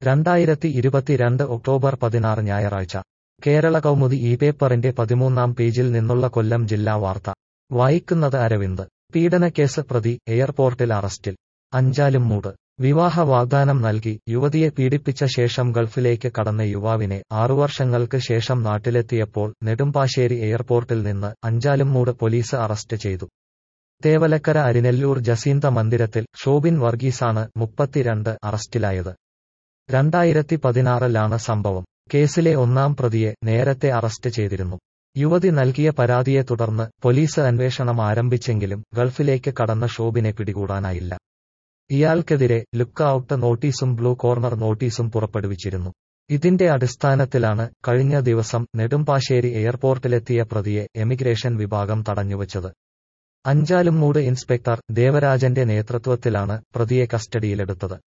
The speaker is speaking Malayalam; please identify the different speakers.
Speaker 1: രണ്ടായിരത്തി ഇരുപത്തിരണ്ട് ഒക്ടോബർ പതിനാറ് ഞായറാഴ്ച കേരള കൗമുദി ഈ പേപ്പറിന്റെ പതിമൂന്നാം പേജിൽ നിന്നുള്ള കൊല്ലം ജില്ലാ വാർത്ത വായിക്കുന്നത് അരവിന്ദ് പീഡനക്കേസ് പ്രതി എയർപോർട്ടിൽ അറസ്റ്റിൽ അഞ്ചാലും മൂട് വിവാഹ വാഗ്ദാനം നൽകി യുവതിയെ പീഡിപ്പിച്ച ശേഷം ഗൾഫിലേക്ക് കടന്ന യുവാവിനെ ആറുവർഷങ്ങൾക്ക് ശേഷം നാട്ടിലെത്തിയപ്പോൾ നെടുമ്പാശ്ശേരി എയർപോർട്ടിൽ നിന്ന് അഞ്ചാലുംമൂട് പോലീസ് അറസ്റ്റ് ചെയ്തു തേവലക്കര അരിനെല്ലൂർ ജസീന്ത മന്ദിരത്തിൽ ഷോബിൻ വർഗീസാണ് മുപ്പത്തിരണ്ട് അറസ്റ്റിലായത് രണ്ടായിരത്തി പതിനാറിലാണ് സംഭവം കേസിലെ ഒന്നാം പ്രതിയെ നേരത്തെ അറസ്റ്റ് ചെയ്തിരുന്നു യുവതി നൽകിയ പരാതിയെ തുടർന്ന് പോലീസ് അന്വേഷണം ആരംഭിച്ചെങ്കിലും ഗൾഫിലേക്ക് കടന്ന ഷോബിനെ പിടികൂടാനായില്ല ഇയാൾക്കെതിരെ ലുക്ക് ഔട്ട് നോട്ടീസും ബ്ലൂ കോർണർ നോട്ടീസും പുറപ്പെടുവിച്ചിരുന്നു ഇതിന്റെ അടിസ്ഥാനത്തിലാണ് കഴിഞ്ഞ ദിവസം നെടുമ്പാശ്ശേരി എയർപോർട്ടിലെത്തിയ പ്രതിയെ എമിഗ്രേഷൻ വിഭാഗം തടഞ്ഞുവച്ചത് അഞ്ചാലുംമൂട് ഇൻസ്പെക്ടർ ദേവരാജന്റെ നേതൃത്വത്തിലാണ് പ്രതിയെ കസ്റ്റഡിയിലെടുത്തത്